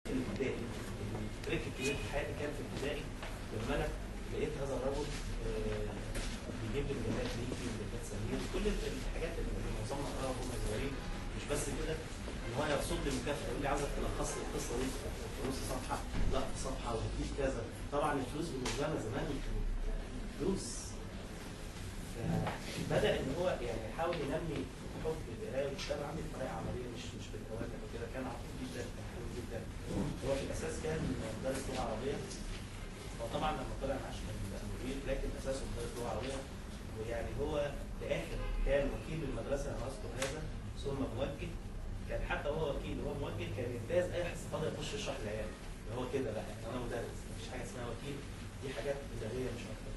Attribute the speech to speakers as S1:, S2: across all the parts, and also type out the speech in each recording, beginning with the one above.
S1: الابتدائي التريك الكبير في حياتي كان في ابتدائي لما انا لقيت هذا الرجل آه، بيجيب لي مجلات ليكي ومجلات سمير كل الحاجات اللي معظمنا قراها وهم صغيرين مش بس كده ان هو يرصد لي مكافاه يقول لي عايزك تلخص لي القصه دي في نص صفحه لا في صفحه وتجيب كذا طبعا الفلوس بالنسبه لنا زمان كانت فلوس فبدا ان هو يعني يحاول ينمي حب القرايه والكتابه عندي بطريقه عمليه مش مش بالكواتب وكده كان عطوف جدا كان حلو جدا هو في الاساس كان مدرس لغه عربيه هو طبعا لما طلع معاش من المدير لكن اساسه مدرس لغه عربيه ويعني هو في الاخر كان وكيل المدرسه انا اذكر هذا ثم موجه كان حتى هو وكيل وهو موجه كان يمتاز اي حصه فاضيه يخش يشرح للعيال اللي هو كده بقى انا مدرس مفيش حاجه اسمها وكيل دي حاجات اداريه مش اكتر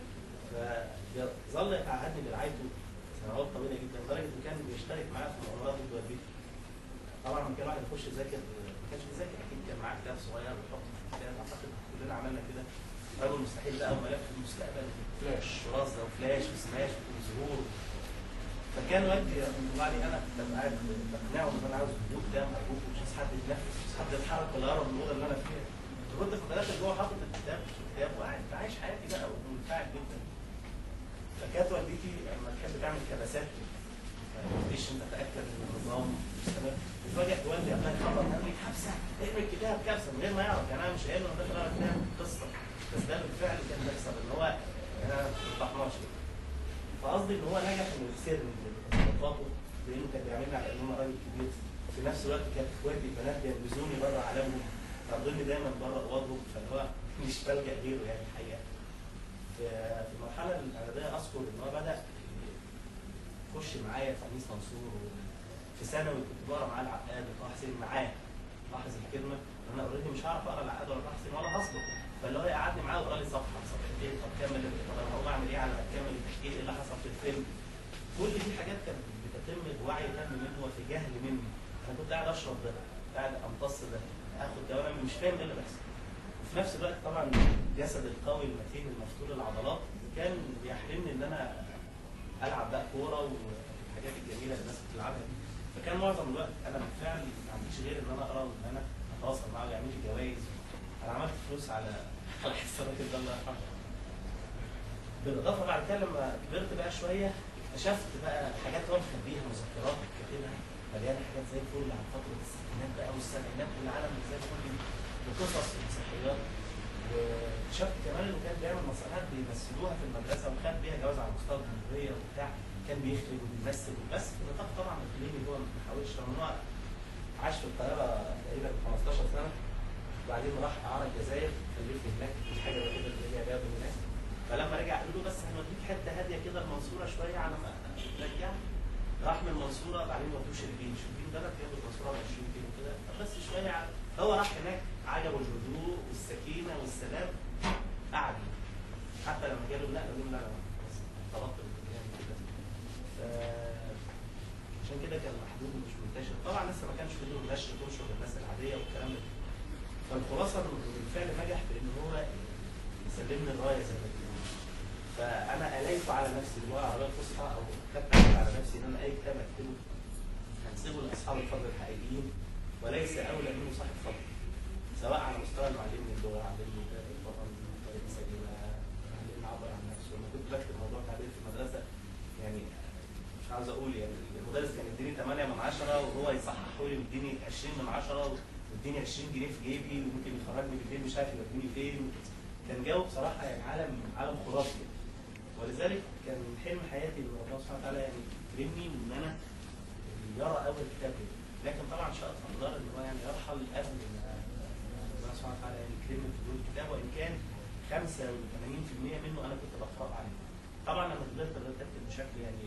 S1: فظل يتعهدني برعايته سنوات طويله جدا لدرجه انه كان بيشترك معايا في مؤامرات ضد والدتي طبعا لما كان واحد يخش يذاكر ما كانش بيذاكر اكيد كان معاه كتاب صغير بيحط في الكتاب اعتقد كلنا عملنا كده رجل مستحيل بقى وملف في المستقبل فلاش ورصده وفلاش وسماش وظهور فكان والدي يطلع لي انا ببقى قاعد بقنعه ان انا عاوز هدوء تام ارجوك مش عايز حد يتنفس مش عايز حد يتحرك ولا يقرب من الاوضه اللي انا فيها كنت في الثلاثه جوه حاطط الكتاب في الكتاب وقاعد بعيش حياتي بقى ومنفعل جدا فكانت والدتي لما كانت بتعمل كبسات مفيش انت تاكد من النظام تمام اتفاجئت والدي الله يكرمه قال لي كبسه اقرا الكتاب كبسه من غير ما يعرف يعني انا مش قايل له انا داخل اقرا كتاب قصه بس ده بالفعل كان بيحصل ان هو انا ما بطحناش كده فقصدي ان هو نجح انه يكسرني بخطواته لانه كان بيعاملني على ان انا راجل كبير في نفس الوقت كانت اخواتي البنات بينبذوني بره عالمهم فاضلني دايما بره اوضهم فاللي هو مش بلجا غيره يعني الحقيقه في في المرحله الاعداديه اذكر ان هو بدا يخش معايا في خميس منصور في ثانوي كنت بقرا معاه العقاد وطه حسين معاه لاحظ الكلمه ان انا اوريدي مش هعرف اقرا العقاد ولا طه حسين ولا هصبر فاللي هو يقعدني معاه ويقرا لي صفحه صفحتين طب كمل طب انا هقوم اعمل ايه على ما اكمل التحكيم ايه اللي حصل في الفيلم كل دي حاجات كانت بتتم بوعي تام منه وفي جهل مني انا كنت قاعد اشرب ده قاعد امتص ده اخد ده وانا مش فاهم ايه اللي بيحصل وفي نفس الوقت طبعا الجسد القوي المتين المفتول العضلات كان بيحرمني ان انا العب بقى كوره والحاجات الجميله اللي الناس بتلعبها دي فكان معظم الوقت انا بالفعل ما عنديش غير ان انا اقرا وان انا اتواصل معاه ويعمل لي جوائز انا عملت فلوس على على حس الراجل ده الله يرحمه بالاضافه بعد كده لما كبرت بقى شويه اكتشفت بقى حاجات هو مخبيها مذكرات كاتبها مليانه حاجات زي الفل عن فتره الستينات بقى والسبعينات والعالم زي الفل وقصص ومسرحيات واكتشفت كمان انه كان بيعمل مسرحيات بيمثلوها في المدرسه وخد بيها جواز على مستوى الجمهوريه وبتاع كان بيخرج وبيمثل بس في نطاق طبعا اقليمي هو ما حاولش رغم ان هو عاش في القاهره تقريبا 15 سنه وبعدين راح اعاره الجزائر خليه هناك دي الحاجه الوحيده اللي رجع بيها من هناك فلما رجع قالوا له بس هنوديك حته هاديه كده المنصوره شويه على ما ترجع راح من المنصوره بعدين ودوه شربين شربين بلد ياخد المنصوره ب 20 كيلو كده بس شويه ع- هو راح هناك عجبه الهدوء والسكينه والسلام قعد حتى لما جاله لا قالوا له لا لا خلاص طلبت يعني كده ف- عشان كده كان محدود ومش منتشر طبعا لسه ما كانش في دور نشر تنشر للناس العاديه والكلام ده فالخلاصه انه بالفعل نجح في ان هو يسلمني الرايه زي ما بيقولوا فانا اليت على نفسي اللي هو عربيه الفصحى او خدت عهد على نفسي ان انا اي كتاب اكتبه هنسيبه لاصحاب الفضل الحقيقيين وليس اولى منه صاحب فضل سواء على مستوى انه علمني اللغه علمني الوطن طريقه سجلها علمني اعبر عن نفسي لما كنت بكتب موضوع تعبير في المدرسه يعني مش عاوز اقول يعني المدرس كان يديني 8 من 10 وهو يصححه لي ويديني 20 من 10 ويديني 20 جنيه في جيبي وممكن يخرجني بالليل مش عارف يوديني فين كان جو بصراحه يعني عالم عالم خرافي ولذلك كان من حلم حياتي ان ربنا سبحانه وتعالى يعني يكرمني وان انا يرى اول كتاب لي لكن طبعا شاءت اقدار ان هو يعني يرحل قبل ما ربنا سبحانه وتعالى يعني يكرمني في دور الكتاب وان كان 85% منه انا كنت بقرا عليه طبعا لما كبرت بدات اكتب بشكل يعني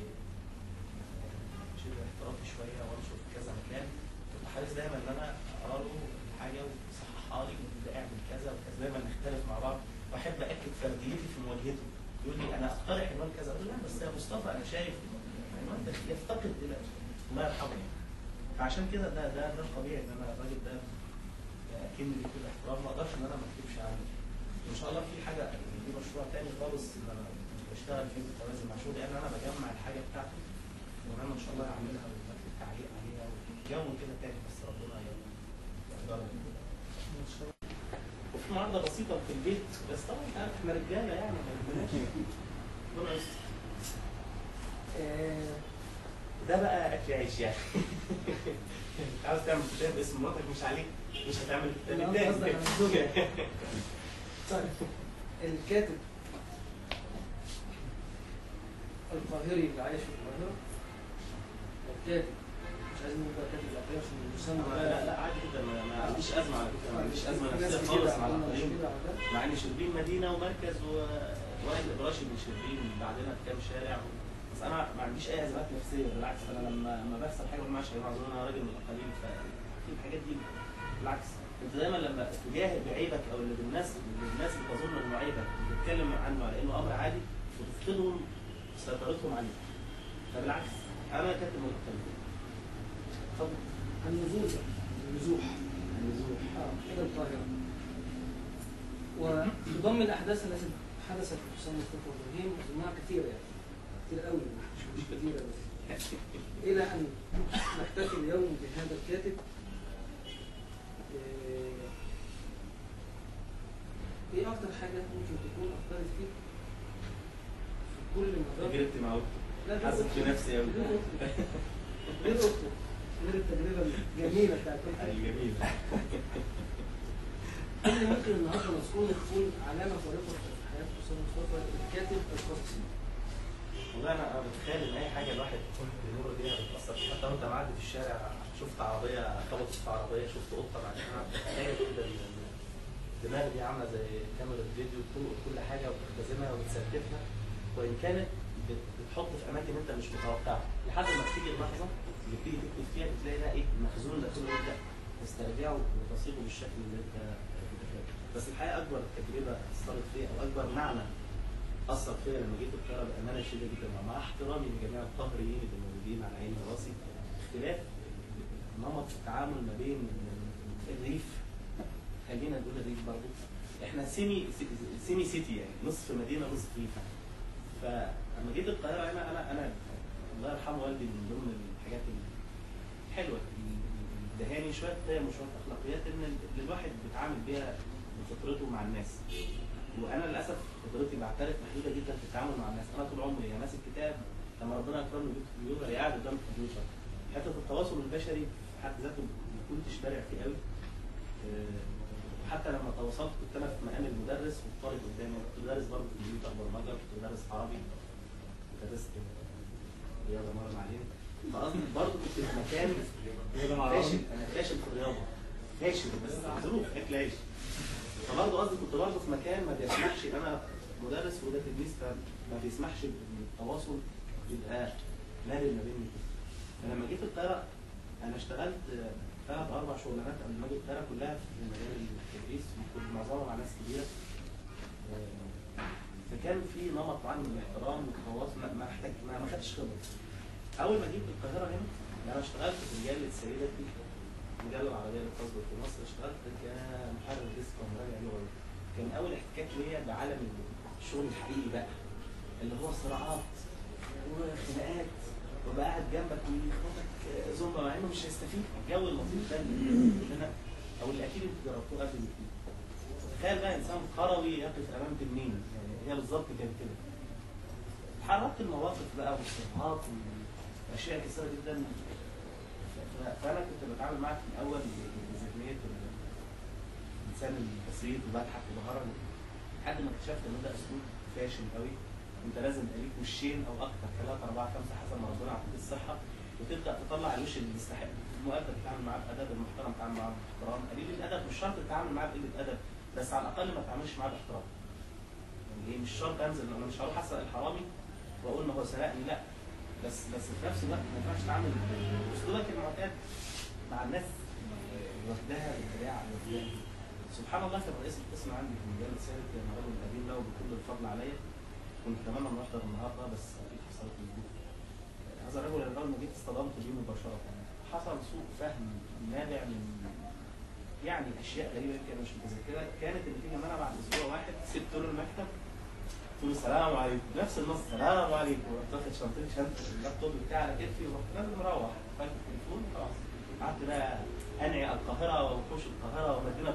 S1: شبه احترافي شويه وانشر في كذا مكان كنت حريص دايما ان انا اقرا له حاجه ويصححها لي ويقول لي اعمل كذا وكذا دايما نختلف مع بعض واحب اكد فرديتي في مواجهته يقول لي انا اقترح عنوان كذا اقول له لا بس يا مصطفى انا شايف عنوان ده يفتقد الى الله يرحمه يعني فعشان كده ده ده ده الطبيعي ان انا الراجل ده اكن لي كل احترام ما اقدرش ان انا ما اكتبش عنه ان شاء الله في حاجه في مشروع تاني خالص ان انا بشتغل فيه بالتوازي مع شغلي لان انا بجمع الحاجه بتاعتي وانا ان شاء الله هعملها وبكتب تعليق عليها وجو كده تاني بس ربنا يقدر معارضه بسيطه في البيت بس طبعا انت عارف احنا رجاله يعني ما يهمناش ربنا يستر.
S2: آه،
S1: ده بقى اكل عيش يعني عاوز تعمل كتاب باسم مراتك مش عليك مش هتعمل كتاب
S2: لا،
S1: تاني.
S2: قصدك على الزوجة. طيب الكاتب القاهري اللي عايش في القاهرة الكاتب مش عايز نقول بقى كاتب الأخير عشان المسمى
S1: أنا لا لا عادي جدا ما ما عنديش ازمه على فكره ما عنديش ازمه
S2: في ناس
S1: نفسيه
S2: كتير
S1: خالص مع
S2: عملنا
S1: الاقاليم
S2: مشكلة على ده.
S1: مع ان شربين مدينه ومركز و- ووائل الابراشي من شربين بعدنا بكام شارع بس انا ما عنديش اي ازمات نفسيه بالعكس انا لما لما بيحصل حاجه ما ماشي اظن انا راجل من الاقاليم فاكيد الحاجات دي بالعكس انت دايما لما تجاهل بعيبك او اللي بالناس اللي الناس بتظن انه عيبك بتتكلم عنه على انه امر عادي بتفقدهم سيطرتهم عليك فبالعكس انا كاتب من الاقاليم اتفضل
S2: النزول بقى، النزوح
S1: النزول
S2: اه إلى القاهرة وتضم الأحداث التي حدثت في حسام مصطفى إبراهيم أظنها كثيرة يعني كثير قوي مش مش كثيرة بس إلى أن نحتفل اليوم بهذا الكاتب آه، إيه أكتر حاجة ممكن تكون أثرت فيك في كل مرة
S1: تجربتي مع اختي
S2: لا غير
S1: حاسس
S2: أختك.
S1: بنفسي أوي.
S2: غير أختك. غير أختك غير التجربة الجميلة بتاعت أختك
S1: الجميل
S2: إيه اللي ممكن النهارده مسؤول تكون علامة فارقة في حياة حسام مصطفى الكاتب القصصي
S1: والله انا أنا بتخيل ان اي حاجه الواحد بيمر بيها بتاثر فيه حتى وانت معدي في الشارع شفت عربيه خبطت في عربيه شفت قطه بعدها بتخيل كده ان إن الدماغ دي عامله زي كاميرا فيديو بتلقط كل حاجه وبتختزنها وبتثبتها وان كانت بت- بتحط في اماكن انت مش متوقعها لحد ما تيجي اللحظه اللي بتيجي تكتب فيها بتلاقي بقى ايه المخزون ده كله يبدا تسترجعه وتصيغه بالشكل اللي انت متخيله بس الحقيقه اكبر تجربه اثرت فيا او اكبر معنى اثر فيا لما جيت القاهره بامانه شديده جدا مع احترامي لجميع القهريين اللي موجودين على عيني وراسي اختلاف نمط التعامل ما بين الريف خلينا نقول الريف برضه احنا سيمي سيمي سيتي يعني نصف مدينه نصف ريف فلما جيت القاهره انا انا انا الله يرحمه والدي من ضمن الحاجات الحلوه اللي ادهاني شويه قيم وشويه اخلاقيات ان اللي الواحد بيتعامل بيها بفطرته مع الناس وانا للاسف فطرتي بعترف محدوده جدا في التعامل مع الناس انا طول عمري يا ماسك كتاب لما ربنا اكرمني وجبت كمبيوتر يا قاعد قدام الكمبيوتر حته التواصل البشري في حد ذاته ما كنتش بارع فيه قوي أه، حتى لما تواصلت كنت انا في مقام المدرس والطالب قدامي أنا كنت بدرس برضه في كمبيوتر برمجه كنت بدرس عربي درست رياضه مره علينا فقصدي برضه كنت في مكان فاشل انا فاشل في الرياضه فاشل بس ظروف اكل عيش فبرضه قصدي كنت برضه في مكان ما بيسمحش انا مدرس وده تدريس فما بيسمحش ان التواصل يبقى نادر ما بيني كده فلما جيت القاهره انا اشتغلت ثلاث اربع شغلانات قبل ما اجي القاهره كلها في مجال التدريس كنت معظمها مع ناس كبيره آه، فكان في نمط معين من الاحترام والتواصل ما- ما احتاج ما ما خدتش خبره اول ما جيت القاهره هنا انا اشتغلت في مجله سيدتي المجله العربيه اللي بتصدر في مصر اشتغلت كمحرر ديسك ومراجع لغوي كان اول احتكاك ليا بعالم الشغل الحقيقي بقى اللي هو صراعات وخناقات وبقى قاعد جنبك ويخبطك زومبا مع انه مش هيستفيد الجو اللطيف ده اللي انا او اللي اكيد انتوا جربتوه قبل كده تخيل بقى انسان قروي يقف امام تنين يعني هي بالظبط كانت كده حركت المواقف بقى والصراعات واشياء كثيره جدا ف- فانا كنت بتعامل معاك في الاول بذهنيه الانسان البسيط وبضحك وبهرج لحد ما اكتشفت ان ده اسلوب فاشل قوي انت لازم يبقى ليك وشين او اكتر ثلاثه اربعه خمسه حسب ما ربنا يعطيك الصحه وتبدا تطلع الوش اللي يستحق المؤدب تتعامل معاه بادب المحترم تتعامل معاه باحترام قليل الادب مش شرط تتعامل معاه بقله ادب بس على الاقل ما تتعاملش معاه باحترام يعني ايه مش شرط انزل انا مش هروح اسرق الحرامي واقول ما هو سرقني لا بس بس في نفس الوقت ما ينفعش تتعامل باسلوبك المعتاد مع الناس لوحدها الخداع لوحدها سبحان الله كان رئيس القسم عندي في مجال السيد كان رجل قديم له بكل الفضل عليا كنت اتمنى ان احضر النهارده بس اكيد حصلت لي ظروف هذا الرجل اللي اول ما جيت اصطدمت بيه مباشره حصل سوء فهم نابع من يعني اشياء غريبه يمكن أنا مش متذكرها كانت النتيجه ان انا بعد اسبوع واحد سبت له المكتب قلت له السلام عليكم نفس النص السلام عليكم رحت واخد شنطتي شنطه اللابتوب بتاعي على كتفي ورحت نازل مروح فاتح التليفون خلاص قعدت بقى انعي القاهره ووحوش القاهره ومدينه بالاقل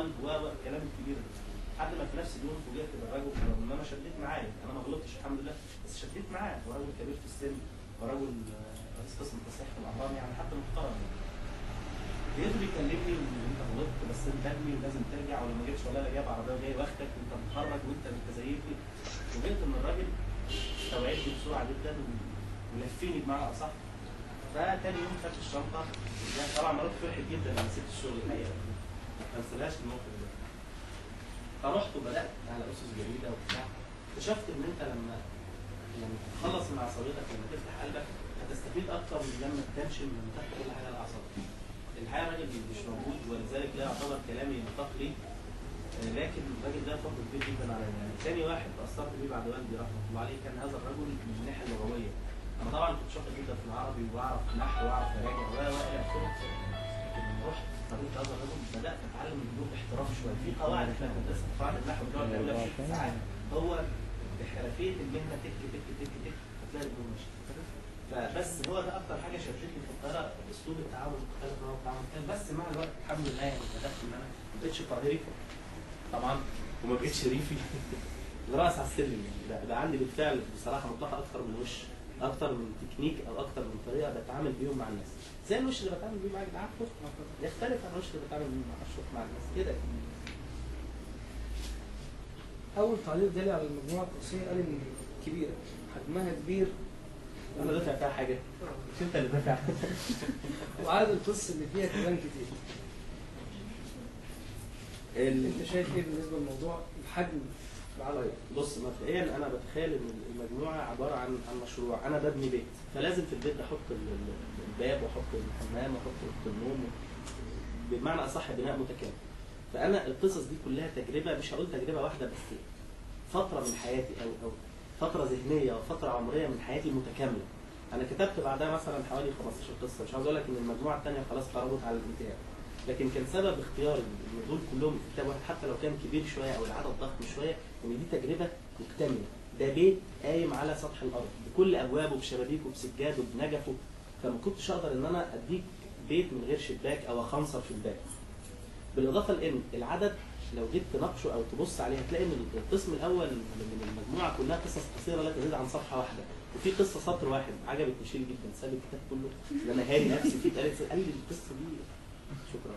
S1: عملت و و الكلام الكبير ده لحد ما في نفس اليوم فوجئت بالراجل رغم ان انا شديت معاه انا ما غلطتش الحمد لله بس شديت معاه وراجل كبير في السن وراجل آه، رئيس قسم تصحيح الاعضاء يعني حد محترم يعني لقيته بيكلمني ان انت غلطت بس انت ابني ولازم ترجع ولو ما جيتش ولا انا جايب عربيه وجاي واخدك وانت متخرج وانت انت زيتي فوجئت ان الراجل استوعبني بسرعه جدا ولفيني بمعنى اصح فتاني يوم خدت الشنطه يعني طبعا مراتي فرحت جدا لما سبت الشغل الحقيقه ما انساهاش الموقف ده فرحت وبدات على اسس جديده وبتاع اكتشفت ان انت لما لما تتخلص من عصبيتك لما تفتح قلبك هتستفيد اكتر من لما تنشن من تحت كل حاجه الاعصاب الحقيقه الراجل مش موجود ولذلك لا يعتبر كلامي نطاق لي آه، لكن الراجل ده فضل كبير جدا عليا يعني ثاني واحد تاثرت بيه بعد والدي رحمه الله عليه كان هذا الرجل من الناحيه اللغويه انا طبعا كنت شاطر جدا في العربي واعرف نحو واعرف اراجع و و الى اخره لكن لما رحت قابلت هذا الرجل بدات اتعلم منه باحتراف شويه في قواعد احنا بندرسها قواعد النحو بتقعد تعملها في ست ساعات هو بحرفيه المهنه تك تك تك تك هتلاقي الامور ماشيه فبس هو ده اكتر حاجه شدتني في القاهره اسلوب التعامل مختلف نوع التعامل كان بس مع الوقت الحمد لله يعني بدات ان انا ما بقتش قاهري طبعا وما بقتش ريفي راس على السلم يعني بقى, بقى عندي بالفعل بصراحه مطلقه اكتر من وش اكتر من تكنيك او اكتر من طريقه بتعامل بيهم مع الناس زي الوش اللي بتعامل بيه معاك ده عارفه يختلف عن الوش اللي بتعامل بيه مع أشرف مع الناس كده
S2: اول تعليق جالي على المجموعه القصيه قال ان كبيره حجمها كبير
S1: انا دافع فيها حاجه مش انت اللي دافع
S2: وعدد القصص اللي فيها كمان كتير
S1: ال-
S2: انت شايف ايه بالنسبه للموضوع الحجم العدد
S1: طيب بص مبدئيا انا بتخيل ان المجموعه عباره عن عن مشروع انا ببني بيت فلازم في البيت ده احط ال- ال- الباب واحط الحمام واحط اوضه النوم بمعنى اصح بناء متكامل فانا القصص دي كلها تجربه مش هقول تجربه واحده بس فتره من حياتي او او فتره ذهنيه وفتره عمريه من حياتي متكامله انا كتبت بعدها مثلا حوالي 15 قصه مش عاوز اقول لك ان المجموعه الثانيه خلاص قربت على الانتهاء لكن كان سبب اختياري ان دول كلهم في كتاب واحد حتى لو كان كبير شويه او العدد ضخم شويه ان دي تجربه مكتمله ده بيت قايم على سطح الارض بكل ابوابه بشبابيكه بسجاده بنجفه فما كنتش اقدر ان انا اديك بيت من غير شباك او اخنصر في الباب بالاضافه لان العدد لو جيت تناقشه او تبص عليه هتلاقي ان القسم الاول من المجموعه كلها قصص قصيره لا تزيد عن صفحه واحده وفي قصه سطر واحد عجبت ميشيل جدا ساب الكتاب كله اللي انا هاري نفسي فيه قالت قال لي القصه دي شكرا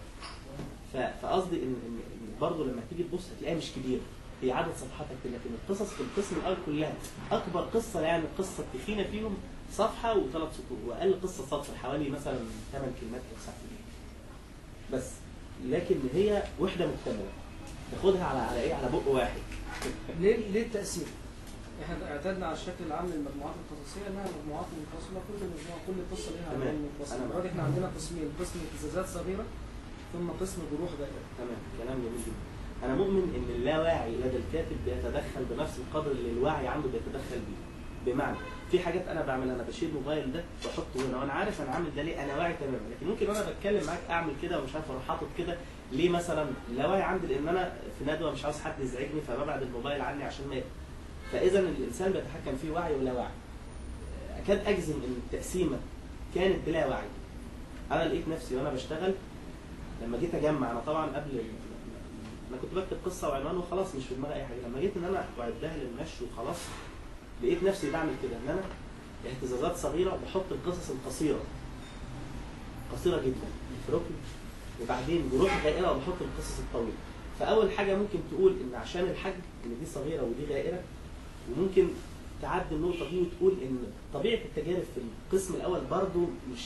S1: ف- فقصدي ان ان إن برضه لما تيجي تبص هتلاقيها مش كبيره هي عدد صفحاتها كده لكن القصص في القسم الاول كلها اكبر قصه يعني القصه التخينه فيهم صفحه وثلاث سطور واقل قصه سطر حوالي مثلا ثمان كلمات او تسع كلمات بس لكن هي وحده مكتمله تاخدها على على ايه على بق واحد
S2: ليه ليه التقسيم؟ احنا اعتدنا على الشكل العام للمجموعات القصصيه انها مجموعات منفصله كل مجموعه كل قصه ليها
S1: تمام.
S2: عنوان منفصل
S1: أنا
S2: المره دي احنا عندنا قسمين قسم ابتزازات صغيره ثم قسم جروح دائره
S1: تمام كلام جميل جدا انا مؤمن ان اللاواعي لدى الكاتب بيتدخل بنفس القدر اللي الوعي عنده بيتدخل بيه بمعنى في حاجات انا بعملها انا بشيل الموبايل ده واحطه هنا وانا عارف انا عامل ده ليه انا واعي تماما لكن ممكن وانا بتكلم معاك اعمل كده ومش عارف اروح حاطط كده ليه مثلا لا واعي عندي لان انا في ندوه مش عاوز حد يزعجني فببعد الموبايل عني عشان ما فاذا الانسان بيتحكم فيه وعي ولا وعي اكاد اجزم ان التقسيمه كانت بلا وعي انا لقيت نفسي وانا بشتغل لما جيت اجمع انا طبعا قبل ال- انا كنت بكتب قصه وعنوان وخلاص مش في دماغي اي حاجه لما جيت ان انا اعدها للنشر وخلاص لقيت نفسي بعمل كده ان انا اهتزازات صغيره بحط القصص القصيره قصيره جدا في ركن وبعدين جروح غائره وبحط القصص الطويله فاول حاجه ممكن تقول ان عشان الحجم ان دي صغيره ودي غائره وممكن تعدي النقطه دي وتقول ان طبيعه التجارب في القسم الاول برضو مش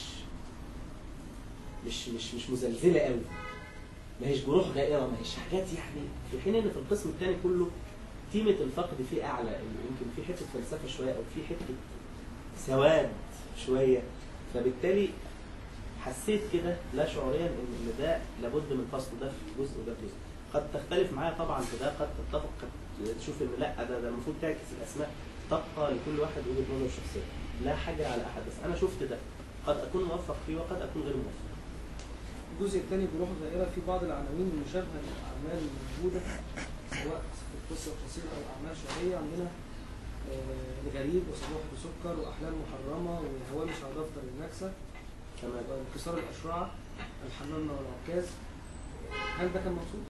S1: مش مش مش مزلزله قوي ما هيش جروح غائره ما هيش حاجات يعني في حين ان في القسم الثاني كله قيمه الفقد فيه اعلى يمكن في حته فلسفه شويه او في حته سواد شويه فبالتالي حسيت كده لا شعوريا ان إن ده لابد من فصل ده في جزء وده في جزء قد تختلف معايا طبعا في ده قد تتفق قد تشوف ان لا ده ده المفروض تعكس الاسماء تبقى لكل واحد وجهه نظر شخصيه لا حاجه على احد بس انا شفت ده قد اكون موفق فيه وقد اكون غير موفق
S2: الجزء الثاني جروح دائره في بعض العناوين المشابهه للاعمال الموجوده سواء في القصه القصيره او اعمال شعريه عندنا آه، الغريب وصباحة سكر واحلام محرمه وهوامش على دفتر النكسه
S1: تمام
S2: وانكسار الاشرعه الحمامه والعكاز هل ده كان مقصود؟